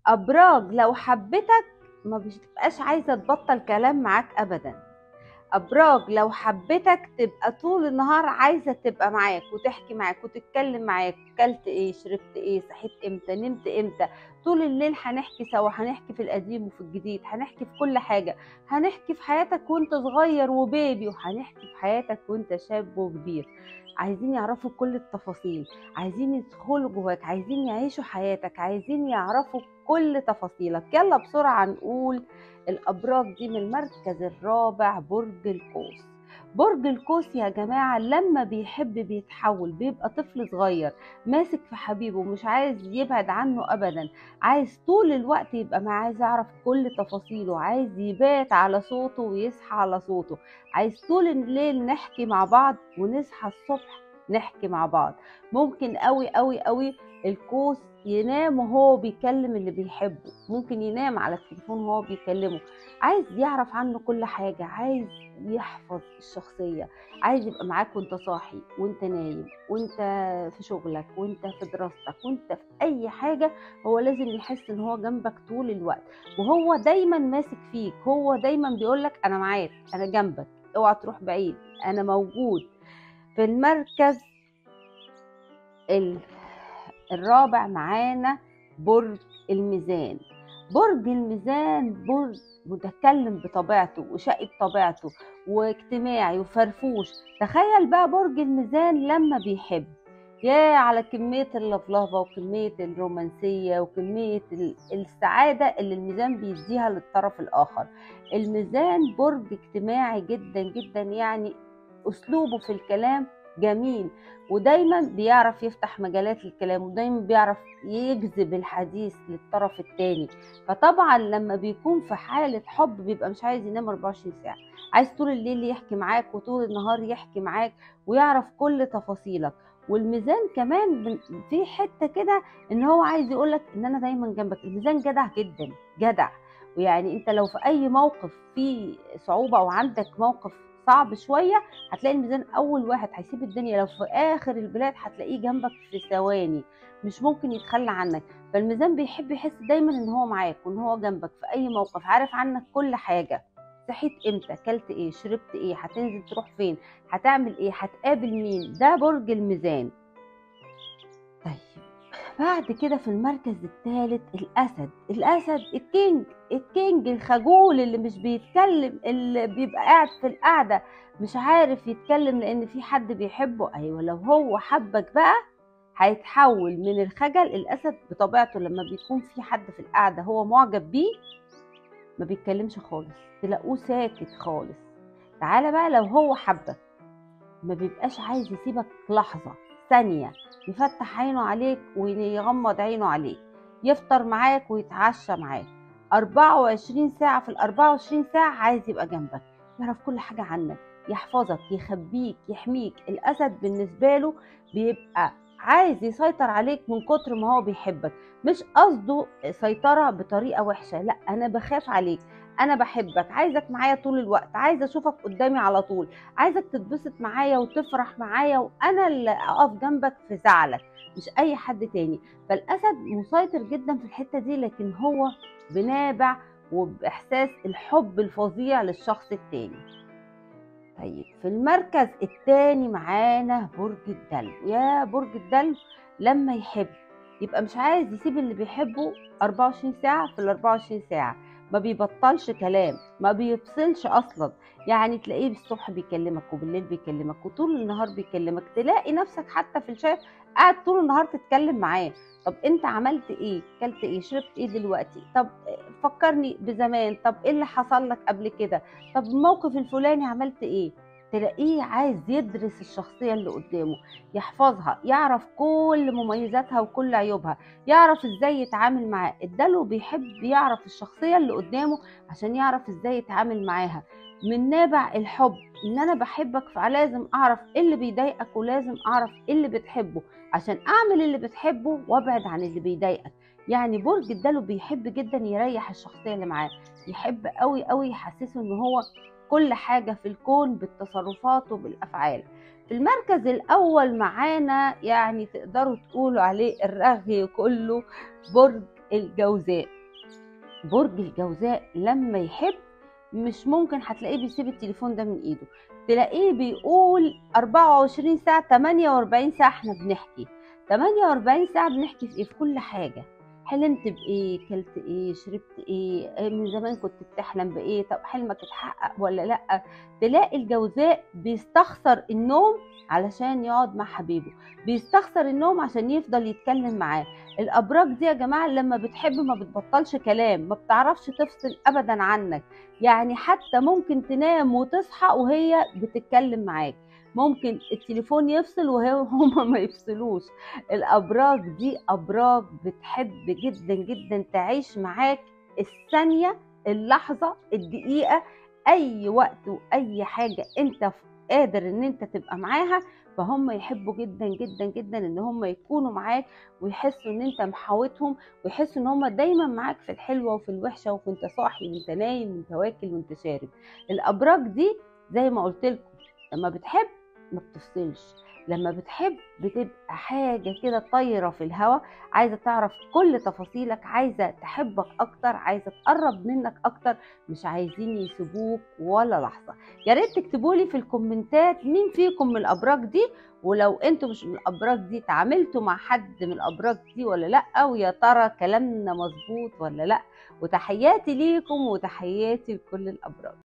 ابراج لو حبتك ما بتبقاش عايزه تبطل كلام معاك ابدا ابراج لو حبتك تبقى طول النهار عايزه تبقى معاك وتحكي معاك وتتكلم معاك كلت ايه شربت ايه صحيت امتى نمت امتى طول الليل هنحكي سوا هنحكي في القديم وفي الجديد هنحكي في كل حاجه هنحكي في حياتك وانت صغير وبيبي وهنحكي في حياتك وانت شاب وكبير عايزين يعرفوا كل التفاصيل عايزين يدخلوا جواك عايزين يعيشوا حياتك عايزين يعرفوا كل تفاصيلك يلا بسرعة نقول الأبراج دي من المركز الرابع برج القوس برج القوس يا جماعة لما بيحب بيتحول بيبقى طفل صغير ماسك في حبيبه مش عايز يبعد عنه أبدا عايز طول الوقت يبقى معاه عايز يعرف كل تفاصيله عايز يبات على صوته ويصحى على صوته عايز طول الليل نحكي مع بعض ونصحى الصبح نحكي مع بعض ممكن قوي قوي قوي القوس ينام وهو بيكلم اللي بيحبه ممكن ينام على التليفون وهو بيكلمه عايز يعرف عنه كل حاجة عايز يحفظ الشخصية عايز يبقى معاك وانت صاحي وانت نايم وانت في شغلك وانت في دراستك وانت في اي حاجة هو لازم يحس ان هو جنبك طول الوقت وهو دايما ماسك فيك هو دايما بيقولك انا معاك انا جنبك اوعى تروح بعيد انا موجود في المركز الرابع معانا برج الميزان برج الميزان برج متكلم بطبيعته وشقي بطبيعته واجتماعي وفرفوش تخيل بقى برج الميزان لما بيحب يا على كمية اللفلفة وكمية الرومانسية وكمية السعادة اللي الميزان بيديها للطرف الآخر الميزان برج اجتماعي جدا جدا يعني أسلوبه في الكلام جميل ودايما بيعرف يفتح مجالات للكلام ودايما بيعرف يجذب الحديث للطرف التاني فطبعا لما بيكون في حالة حب بيبقى مش عايز ينام 24 ساعة عايز طول الليل يحكي معاك وطول النهار يحكي معاك ويعرف كل تفاصيلك والميزان كمان في حته كده ان هو عايز يقولك ان انا دايما جنبك الميزان جدع جدا جدع ويعني انت لو في اي موقف فيه صعوبه او عندك موقف صعب شويه هتلاقي الميزان اول واحد هيسيب الدنيا لو في اخر البلاد هتلاقيه جنبك في ثواني مش ممكن يتخلى عنك فالميزان بيحب يحس دايما ان هو معاك وان هو جنبك في اي موقف عارف عنك كل حاجه صحيت امتى اكلت ايه شربت ايه هتنزل تروح فين هتعمل ايه هتقابل مين ده برج الميزان طيب بعد كده في المركز الثالث الاسد الاسد الكينج الكينج الخجول اللي مش بيتكلم اللي بيبقى قاعد في القعده مش عارف يتكلم لان في حد بيحبه ايوه لو هو حبك بقى هيتحول من الخجل الاسد بطبيعته لما بيكون في حد في القعده هو معجب بيه ما بيتكلمش خالص تلاقوه ساكت خالص تعالى بقى لو هو حبك ما بيبقاش عايز يسيبك لحظة ثانية يفتح عينه عليك ويغمض عينه عليك يفطر معاك ويتعشى معاك 24 ساعة في ال 24 ساعة عايز يبقى جنبك يعرف كل حاجة عنك يحفظك يخبيك يحميك الأسد بالنسبة له بيبقى عايز يسيطر عليك من كتر ما هو بيحبك مش قصده سيطرة بطريقة وحشة لا أنا بخاف عليك أنا بحبك عايزك معايا طول الوقت عايزة أشوفك قدامي على طول عايزك تتبسط معايا وتفرح معايا وأنا اللي أقف جنبك في زعلك مش أي حد تاني فالأسد مسيطر جدا في الحتة دي لكن هو بنابع وبإحساس الحب الفظيع للشخص التاني طيب في المركز الثاني معانا برج الدلو يا برج الدلو لما يحب يبقى مش عايز يسيب اللي بيحبه 24 ساعة في ال 24 ساعة ما بيبطلش كلام ما بيفصلش اصلا يعني تلاقيه الصبح بيكلمك وبالليل بيكلمك وطول النهار بيكلمك تلاقي نفسك حتى في الشات قاعد طول النهار تتكلم معاه طب انت عملت ايه كلت ايه شربت ايه دلوقتي طب فكرني بزمان طب ايه اللي حصل لك قبل كده طب الموقف الفلاني عملت ايه تلاقيه عايز يدرس الشخصية اللي قدامه يحفظها يعرف كل مميزاتها وكل عيوبها يعرف ازاي يتعامل معاه الدلو بيحب يعرف الشخصية اللي قدامه عشان يعرف ازاي يتعامل معاها من نابع الحب ان انا بحبك فلازم اعرف ايه اللي بيضايقك ولازم اعرف ايه اللي بتحبه عشان اعمل اللي بتحبه وابعد عن اللي بيضايقك يعني برج الدلو بيحب جدا يريح الشخصيه اللي معاه يحب قوي قوي يحسسه ان هو كل حاجه في الكون بالتصرفات وبالافعال في المركز الاول معانا يعني تقدروا تقولوا عليه الرغي كله برج الجوزاء برج الجوزاء لما يحب مش ممكن هتلاقيه بيسيب التليفون ده من ايده تلاقيه بيقول 24 ساعة 48 ساعة احنا بنحكي 48 ساعة بنحكي في ايه في كل حاجة حلمت بايه كلت ايه شربت ايه من زمان كنت بتحلم بايه طب حلمك اتحقق ولا لا تلاقي الجوزاء بيستخسر النوم علشان يقعد مع حبيبه بيستخسر النوم عشان يفضل يتكلم معاه الابراج دي يا جماعه لما بتحب ما بتبطلش كلام ما بتعرفش تفصل ابدا عنك يعني حتى ممكن تنام وتصحى وهي بتتكلم معاك ممكن التليفون يفصل وهي هما ما يفصلوش الابراج دي ابراج بتحب جدا جدا تعيش معاك الثانيه اللحظه الدقيقه اي وقت واي حاجه انت قادر ان انت تبقى معاها فهم يحبوا جدا جدا جدا ان هم يكونوا معاك ويحسوا ان انت محاوطهم ويحسوا ان هم دايما معاك في الحلوه وفي الوحشه وانت صاحي وانت نايم وانت واكل وانت شارب الابراج دي زي ما قلت لكم لما بتحب ما بتفصلش لما بتحب بتبقى حاجة كده طايرة في الهواء عايزة تعرف كل تفاصيلك عايزة تحبك أكتر عايزة تقرب منك أكتر مش عايزين يسيبوك ولا لحظة يا ريت تكتبوا لي في الكومنتات مين فيكم من الأبراج دي ولو انتوا مش من الأبراج دي تعاملتوا مع حد من الأبراج دي ولا لأ ويا ترى كلامنا مظبوط ولا لأ وتحياتي ليكم وتحياتي لكل الأبراج